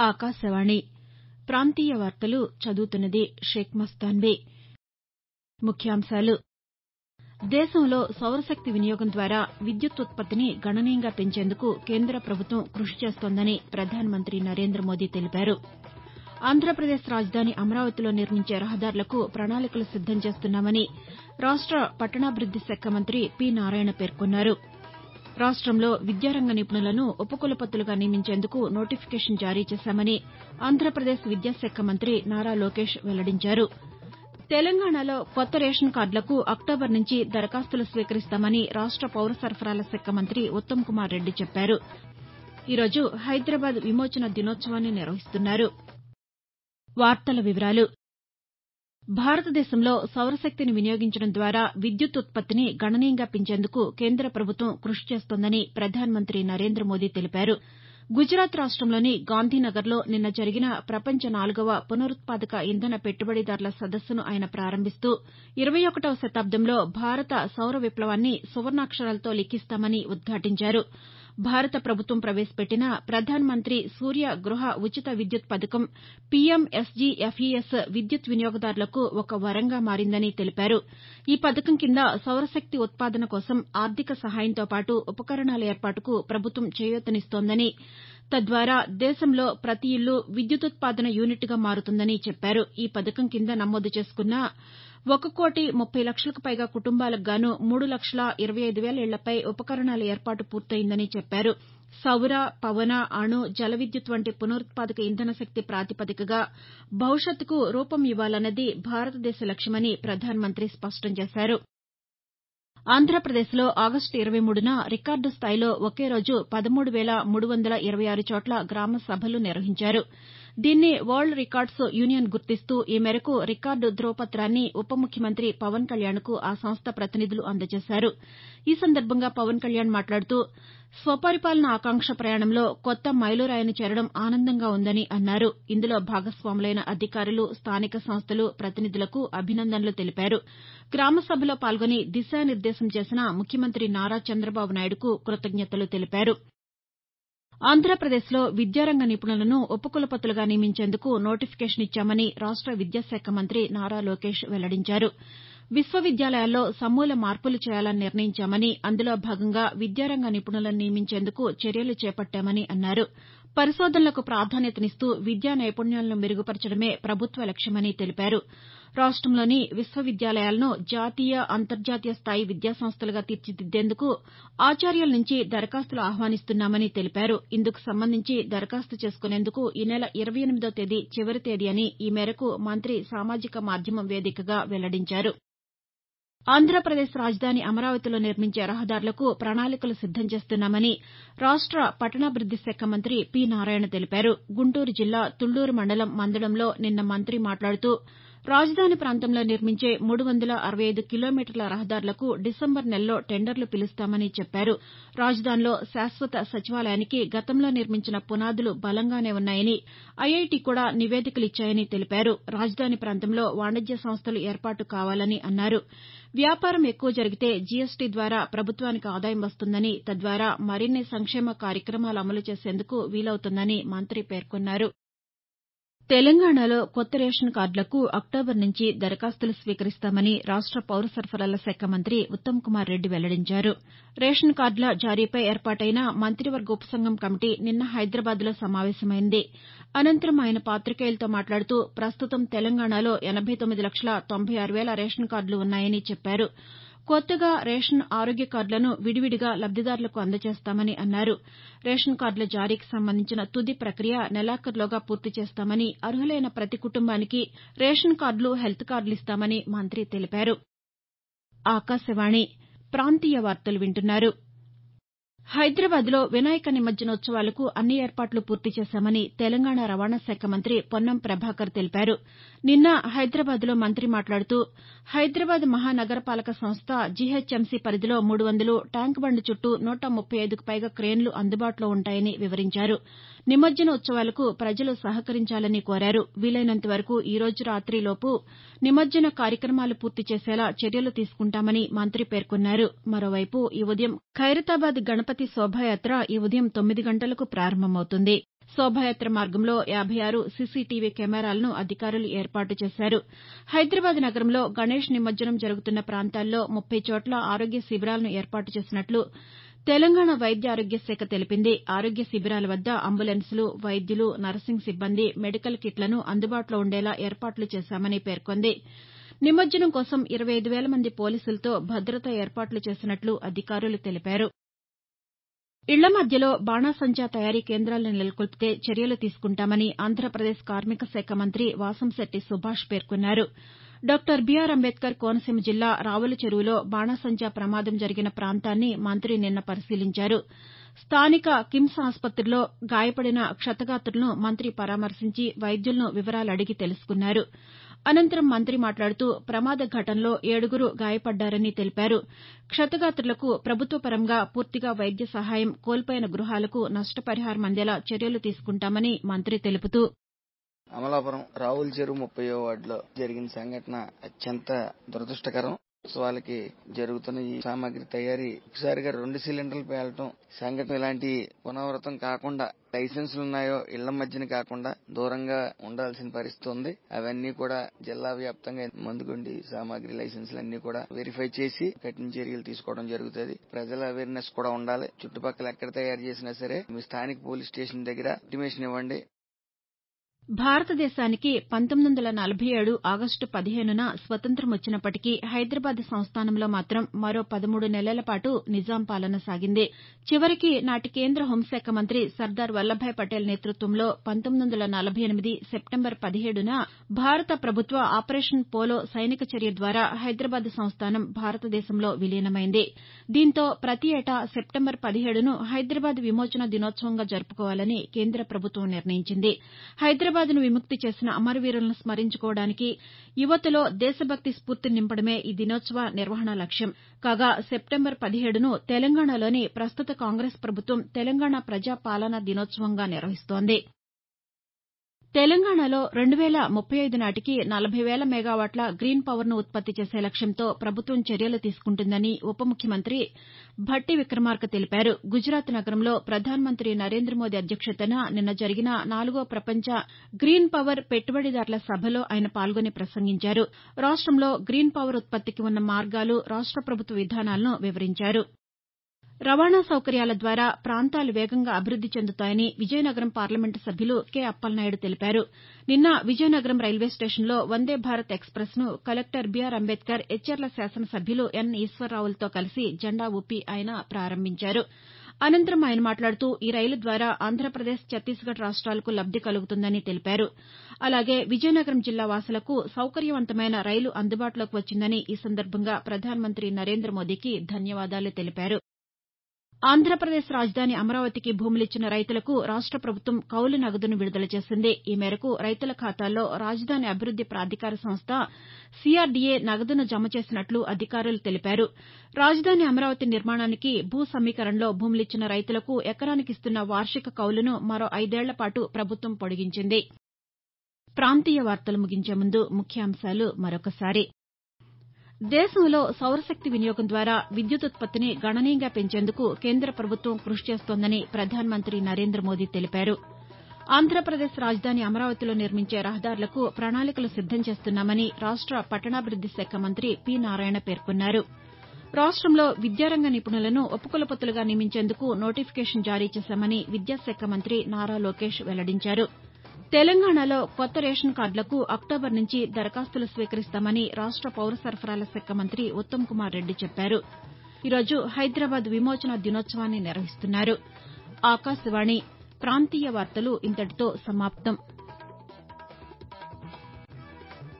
ఆకాశవాణి ప్రాంతీయ వార్తలు చదువుతున్నది షేక్ మస్తాన్బీ ముఖ్యాంశాలు దేశంలో సౌరశక్తి వినియోగం ద్వారా విద్యుత్ ఉత్పత్తిని గణనీయంగా పెంచేందుకు కేంద్ర ప్రభుత్వం కృషి చేస్తోందని ప్రధానమంత్రి నరేంద్ర మోదీ తెలిపారు ఆంధ్రప్రదేశ్ రాజధాని అమరావతిలో నిర్మించే రహదారులకు ప్రణాళికలు సిద్దం చేస్తున్నామని రాష్ట పట్టణాభివృద్ది శాఖ మంత్రి పి నారాయణ పేర్కొన్నారు రాష్టంలో విద్యారంగ నిపుణులను ఉపకులపతులుగా నియమించేందుకు నోటిఫికేషన్ జారీ చేశామని ఆంధ్రప్రదేశ్ విద్యాశాఖ మంత్రి నారా లోకేష్ వెల్లడించారు తెలంగాణలో కొత్త రేషన్ కార్డులకు అక్టోబర్ నుంచి దరఖాస్తులు స్వీకరిస్తామని రాష్ట పౌర సరఫరాల శాఖ మంత్రి ఉత్తమ్ కుమార్ రెడ్డి చెప్పారు ఈ రోజు హైదరాబాద్ విమోచన దినోత్సవాన్ని నిర్వహిస్తున్నారు భారతదేశంలో సౌరశక్తిని వినియోగించడం ద్వారా విద్యుత్ ఉత్పత్తిని గణనీయంగా పెంచేందుకు కేంద్ర ప్రభుత్వం కృషి చేస్తోందని ప్రధానమంత్రి నరేంద్ర మోదీ తెలిపారు గుజరాత్ రాష్టంలోని గాంధీనగర్లో నిన్న జరిగిన ప్రపంచ నాలుగవ పునరుత్పాదక ఇంధన పెట్టుబడిదారుల సదస్సును ఆయన ప్రారంభిస్తూ ఇరవై ఒకటవ శతాబ్దంలో భారత సౌర విప్లవాన్ని సువర్ణాక్షరాలతో లిఖిస్తామని ఉద్ఘాటించారు భారత ప్రభుత్వం ప్రవేశపెట్టిన ప్రధానమంత్రి సూర్య గృహ ఉచిత విద్యుత్ పథకం పీఎంఎస్జీఎఫ్ఈఎస్ విద్యుత్ వినియోగదారులకు ఒక వరంగా మారిందని తెలిపారు ఈ పథకం కింద సౌరశక్తి ఉత్పాదన కోసం ఆర్థిక సహాయంతో పాటు ఉపకరణాల ఏర్పాటుకు ప్రభుత్వం చేయూతనిస్తోందని తద్వారా దేశంలో ప్రతి ఇల్లు విద్యుదుత్పాదన యూనిట్గా మారుతుందని చెప్పారు ఈ పథకం కింద నమోదు చేసుకున్న ఒక కోటి ముప్పై లక్షలకు పైగా కుటుంబాలకు గాను మూడు లక్షల ఇరవై ఐదు వేల ఇళ్లపై ఉపకరణాల ఏర్పాటు పూర్తయిందని చెప్పారు సౌర పవన అణు జల విద్యుత్ వంటి పునరుత్పాదక ఇంధన శక్తి ప్రాతిపదికగా భవిష్యత్తుకు రూపం ఇవ్వాలన్నది భారతదేశ లక్ష్యమని ప్రధానమంత్రి స్పష్టం చేశారు ఆంధ్రప్రదేశ్లో ఆగస్టు ఇరవై మూడున రికార్డు స్థాయిలో ఒకే రోజు పదమూడు వేల మూడు వందల ఇరవై ఆరు చోట్ల గ్రామ సభలు నిర్వహించారు దీన్ని వరల్డ్ రికార్డ్స్ యూనియన్ గుర్తిస్తూ ఈ మేరకు రికార్డు ధ్రువపత్రాన్ని ఉప ముఖ్యమంత్రి పవన్ కళ్యాణ్కు ఆ సంస్థ ప్రతినిధులు అందజేశారు ఈ సందర్భంగా పవన్ కళ్యాణ్ మాట్లాడుతూ స్వపరిపాలన ఆకాంక్ష ప్రయాణంలో కొత్త మైలురాయిని చేరడం ఆనందంగా ఉందని అన్నారు ఇందులో భాగస్వాములైన అధికారులు స్థానిక సంస్థలు ప్రతినిధులకు అభినందనలు తెలిపారు గ్రామ సభలో పాల్గొని దిశానిర్దేశం చేసిన ముఖ్యమంత్రి నారా చంద్రబాబు నాయుడుకు కృతజ్ఞతలు తెలిపారు ఆంధ్రప్రదేశ్లో విద్యారంగ నిపుణులను ఉపకులపతులుగా నియమించేందుకు నోటిఫికేషన్ ఇచ్చామని రాష్ట విద్యాశాఖ మంత్రి నారా లోకేష్ వెల్లడించారు విశ్వవిద్యాలయాల్లో సమూల మార్పులు చేయాలని నిర్ణయించామని అందులో భాగంగా విద్యారంగ నిపుణులను నియమించేందుకు చర్యలు చేపట్టామని అన్నారు పరిశోధనలకు ప్రాధాన్యతనిస్తూ విద్యా నైపుణ్యాలను మెరుగుపరచడమే ప్రభుత్వ లక్ష్యమని తెలిపారు రాష్టంలోని విశ్వవిద్యాలయాలను జాతీయ అంతర్జాతీయ స్థాయి విద్యాసంస్థలుగా తీర్చిదిద్దేందుకు ఆచార్యుల నుంచి దరఖాస్తులు ఆహ్వానిస్తున్నామని తెలిపారు ఇందుకు సంబంధించి దరఖాస్తు చేసుకునేందుకు ఈ నెల ఇరవై ఎనిమిదో తేదీ చివరి తేదీ అని ఈ మేరకు మంత్రి సామాజిక మాధ్యమం వేదికగా వెల్లడించారు ఆంధ్రప్రదేశ్ రాజధాని అమరావతిలో నిర్మించే రహదారులకు ప్రణాళికలు సిద్దం చేస్తున్నామని రాష్ట పట్టణాభివృద్ది శాఖ మంత్రి పి నారాయణ తెలిపారు గుంటూరు జిల్లా తుళ్లూరు మండలం మందడంలో నిన్న మంత్రి మాట్లాడుతూ రాజధాని ప్రాంతంలో నిర్మించే మూడు వందల అరవై ఐదు కిలోమీటర్ల రహదారులకు డిసెంబర్ నెలలో టెండర్లు పిలుస్తామని చెప్పారు రాజధానిలో శాశ్వత సచివాలయానికి గతంలో నిర్మించిన పునాదులు బలంగానే ఉన్నాయని ఐఐటీ కూడా నివేదికలిచ్చాయని తెలిపారు రాజధాని ప్రాంతంలో వాణిజ్య సంస్థలు ఏర్పాటు కావాలని అన్నారు వ్యాపారం ఎక్కువ జరిగితే జీఎస్టీ ద్వారా ప్రభుత్వానికి ఆదాయం వస్తుందని తద్వారా మరిన్ని సంక్షేమ కార్యక్రమాలు అమలు చేసేందుకు వీలవుతుందని మంత్రి పేర్కొన్నారు తెలంగాణలో కొత్త రేషన్ కార్డులకు అక్టోబర్ నుంచి దరఖాస్తులు స్వీకరిస్తామని రాష్ట పౌర సరఫరాల శాఖ మంత్రి ఉత్తమ్ కుమార్ రెడ్డి వెల్లడించారు రేషన్ కార్డుల జారీపై ఏర్పాటైన మంత్రివర్గ ఉపసంఘం కమిటీ నిన్న హైదరాబాద్లో సమావేశమైంది అనంతరం ఆయన పాతికేయులతో మాట్లాడుతూ ప్రస్తుతం తెలంగాణలో ఎనబై తొమ్మిది లక్షల తొంభై ఆరు వేల రేషన్ కార్డులు ఉన్నాయని చెప్పారు కొత్తగా రేషన్ ఆరోగ్య కార్డులను విడివిడిగా లబ్దిదారులకు అందజేస్తామని అన్నారు రేషన్ కార్డుల జారీకి సంబంధించిన తుది ప్రక్రియ నెలాఖరులోగా పూర్తి చేస్తామని అర్హులైన ప్రతి కుటుంబానికి రేషన్ కార్డులు హెల్త్ కార్డులు ఇస్తామని మంత్రి తెలిపారు హైదరాబాద్లో వినాయక నిమజ్జనోత్సవాలకు అన్ని ఏర్పాట్లు పూర్తి చేశామని తెలంగాణ రవాణా శాఖ మంత్రి పొన్నం ప్రభాకర్ తెలిపారు నిన్న హైదరాబాద్లో మంత్రి మాట్లాడుతూ హైదరాబాద్ మహానగరపాలక సంస్థ జీహెచ్ఎంసీ పరిధిలో మూడు వందలు ట్యాంక్ బండ్ చుట్టూ నూట ముప్పై ఐదుకు పైగా క్రేన్లు అందుబాటులో ఉంటాయని వివరించారు నిమజ్జన ఉత్సవాలకు ప్రజలు సహకరించాలని కోరారు వీలైనంత వరకు ఈ రోజు రాతి లోపు నిమజ్జన కార్యక్రమాలు పూర్తి చేసేలా చర్యలు తీసుకుంటామని మంత్రి పేర్కొన్నారు మరోవైపు ఈ ఉదయం ఖైరతాబాద్ గణపతి శోభాయాత్ర ఈ ఉదయం తొమ్మిది గంటలకు ప్రారంభమవుతుంది శోభాయాత్ర మార్గంలో యాభై ఆరు సీసీటీవీ కెమెరాలను అధికారులు ఏర్పాటు చేశారు హైదరాబాద్ నగరంలో గణేష్ నిమజ్జనం జరుగుతున్న ప్రాంతాల్లో ముప్పై చోట్ల ఆరోగ్య శిబిరాలను ఏర్పాటు చేసినట్లు తెలంగాణ వైద్య ఆరోగ్య శాఖ తెలిపింది ఆరోగ్య శిబిరాల వద్ద అంబులెన్సులు వైద్యులు నర్సింగ్ సిబ్బంది మెడికల్ కిట్లను అందుబాటులో ఉండేలా ఏర్పాట్లు చేశామని పేర్కొంది నిమజ్జనం కోసం ఇరవై ఐదు వేల మంది పోలీసులతో భద్రతా ఏర్పాట్లు చేసినట్లు అధికారులు తెలిపారు ఇళ్ల మధ్యలో బాణాసంచా తయారీ కేంద్రాలను నెలకొల్పితే చర్యలు తీసుకుంటామని ఆంధ్రప్రదేశ్ కార్మిక శాఖ మంత్రి వాసంశెట్టి సుభాష్ పేర్కొన్నారు డాక్టర్ బీఆర్ అంబేద్కర్ కోనసీమ జిల్లా రావుల చెరువులో బాణాసంచా ప్రమాదం జరిగిన ప్రాంతాన్ని మంత్రి నిన్న పరిశీలించారు స్థానిక కిమ్స్ ఆసుపత్రిలో గాయపడిన క్షతగాతులను మంత్రి పరామర్శించి వైద్యులను వివరాలు అడిగి తెలుసుకున్నారు అనంతరం మంత్రి మాట్లాడుతూ ప్రమాద ఘటనలో ఏడుగురు గాయపడ్డారని తెలిపారు క్షతగాతులకు ప్రభుత్వ పరంగా పూర్తిగా వైద్య సహాయం కోల్పోయిన గృహాలకు నష్టపరిహారం అందేలా చర్యలు తీసుకుంటామని మంత్రి తెలుపుతూ అమలాపురం రావుల చెరువు ముప్పై వార్డులో జరిగిన సంఘటన అత్యంత దురదృష్టకరం వాళ్ళకి జరుగుతున్న ఈ సామాగ్రి తయారీ ఒకసారిగా రెండు సిలిండర్లు పేలటం సంఘటన ఇలాంటి పునరావృతం కాకుండా లైసెన్సులు ఉన్నాయో ఇళ్ల మధ్యన కాకుండా దూరంగా ఉండాల్సిన పరిస్థితి ఉంది అవన్నీ కూడా జిల్లా వ్యాప్తంగా మందుగుండి సామాగ్రి లైసెన్సులు అన్ని కూడా వెరిఫై చేసి కఠిన చర్యలు తీసుకోవడం జరుగుతుంది ప్రజల అవేర్నెస్ కూడా ఉండాలి చుట్టుపక్కల ఎక్కడ తయారు చేసినా సరే మీ స్థానిక పోలీస్ స్టేషన్ దగ్గర ఇంటిమేషన్ ఇవ్వండి భారతదేశానికి పంతొమ్మిది వందల నలభై ఏడు ఆగస్టు పదిహేనున స్వతంత్రం వచ్చినప్పటికీ హైదరాబాద్ సంస్థానంలో మాత్రం మరో పదమూడు నెలల పాటు నిజాం పాలన సాగింది చివరికి నాటి కేంద్ర హోంశాఖ మంత్రి సర్దార్ వల్లభాయ్ పటేల్ నేతృత్వంలో పంతొమ్మిది వందల నలభై ఎనిమిది సెప్టెంబర్ పదిహేడున భారత ప్రభుత్వ ఆపరేషన్ పోలో సైనిక చర్య ద్వారా హైదరాబాద్ సంస్థానం భారతదేశంలో విలీనమైంది దీంతో ప్రతి ఏటా సెప్టెంబర్ పదిహేడును హైదరాబాద్ విమోచన దినోత్సవంగా జరుపుకోవాలని కేంద్ర ప్రభుత్వం నిర్ణయించింది హైదరాబాద్ ను విముక్తి చేసిన అమరవీరులను స్మరించుకోవడానికి యువతలో దేశభక్తి స్ఫూర్తిని నింపడమే ఈ దినోత్సవ నిర్వహణ లక్ష్యం కాగా సెప్టెంబర్ పదిహేడును తెలంగాణలోని ప్రస్తుత కాంగ్రెస్ ప్రభుత్వం తెలంగాణ ప్రజా పాలనా దినోత్సవంగా నిర్వహిస్తోంది తెలంగాణలో రెండు వేల ముప్పై ఐదు నాటికి నలభై వేల మెగావాట్ల గ్రీన్ పవర్ను ఉత్పత్తి చేసే లక్ష్యంతో ప్రభుత్వం చర్యలు తీసుకుంటుందని ఉప ముఖ్యమంత్రి భట్టి విక్రమార్క తెలిపారు గుజరాత్ నగరంలో ప్రధానమంత్రి నరేంద్ర మోదీ అధ్యక్షతన నిన్న జరిగిన నాలుగో ప్రపంచ గ్రీన్ పవర్ పెట్టుబడిదారుల సభలో ఆయన పాల్గొని ప్రసంగించారు రాష్టంలో గ్రీన్ పవర్ ఉత్పత్తికి ఉన్న మార్గాలు రాష్ట ప్రభుత్వ విధానాలను వివరించారు రవాణా సౌకర్యాల ద్వారా ప్రాంతాలు వేగంగా అభివృద్ది చెందుతాయని విజయనగరం పార్లమెంటు సభ్యులు కె అప్పలనాయుడు తెలిపారు నిన్న విజయనగరం రైల్వే స్టేషన్లో వందే భారత్ ఎక్స్ప్రెస్ ను కలెక్టర్ బీఆర్ అంబేద్కర్ ఎచ్చెర్ల శాసనసభ్యులు ఎన్ ఈశ్వరరావులతో కలిసి జెండా ఊపి ఆయన ప్రారంభించారు అనంతరం ఆయన మాట్లాడుతూ ఈ రైలు ద్వారా ఆంధ్రప్రదేశ్ ఛత్తీస్గఢ్ రాష్ట్రాలకు లబ్ది కలుగుతుందని తెలిపారు అలాగే విజయనగరం జిల్లా వాసులకు సౌకర్యవంతమైన రైలు అందుబాటులోకి వచ్చిందని ఈ సందర్భంగా ప్రధానమంత్రి నరేంద్ర మోదీకి ధన్యవాదాలు తెలిపారు ఆంధ్రప్రదేశ్ రాజధాని అమరావతికి భూములిచ్చిన రైతులకు రాష్ట ప్రభుత్వం కౌలు నగదును విడుదల చేసింది ఈ మేరకు రైతుల ఖాతాల్లో రాజధాని అభివృద్ది ప్రాధికార సంస్థ సీఆర్డీఏ నగదును జమ చేసినట్లు అధికారులు తెలిపారు రాజధాని అమరావతి నిర్మాణానికి భూ సమీకరణలో భూములిచ్చిన రైతులకు ఎకరానికి ఇస్తున్న వార్షిక కౌలును మరో ఐదేళ్ల పాటు ప్రభుత్వం పొడిగించింది ప్రాంతీయ వార్తలు ముగించే ముందు ముఖ్యాంశాలు మరొకసారి దేశంలో సౌరశక్తి వినియోగం ద్వారా విద్యుదుత్పత్తిని గణనీయంగా పెంచేందుకు కేంద్ర ప్రభుత్వం కృషి చేస్తోందని ప్రధానమంత్రి నరేంద్ర మోదీ తెలిపారు ఆంధ్రప్రదేశ్ రాజధాని అమరావతిలో నిర్మించే రహదారులకు ప్రణాళికలు సిద్దం చేస్తున్నామని రాష్ట పట్టణాభివృద్ది శాఖ మంత్రి పి నారాయణ పేర్కొన్నారు రాష్టంలో విద్యారంగ నిపుణులను ఉపకులపతులుగా నియమించేందుకు నోటిఫికేషన్ జారీ చేశామని విద్యాశాఖ మంత్రి నారా లోకేష్ వెల్లడించారు తెలంగాణలో కొత్త రేషన్ కార్డులకు అక్టోబర్ నుంచి దరఖాస్తులు స్వీకరిస్తామని రాష్ట పౌర సరఫరాల శాఖ మంత్రి ఉత్తమ్ కుమార్ రెడ్డి చెప్పారు ఈరోజు హైదరాబాద్ విమోచన దినోత్సవాన్ని నిర్వహిస్తున్నారు ఆకాశవాణి ప్రాంతీయ వార్తలు ఇంతటితో సమాప్తం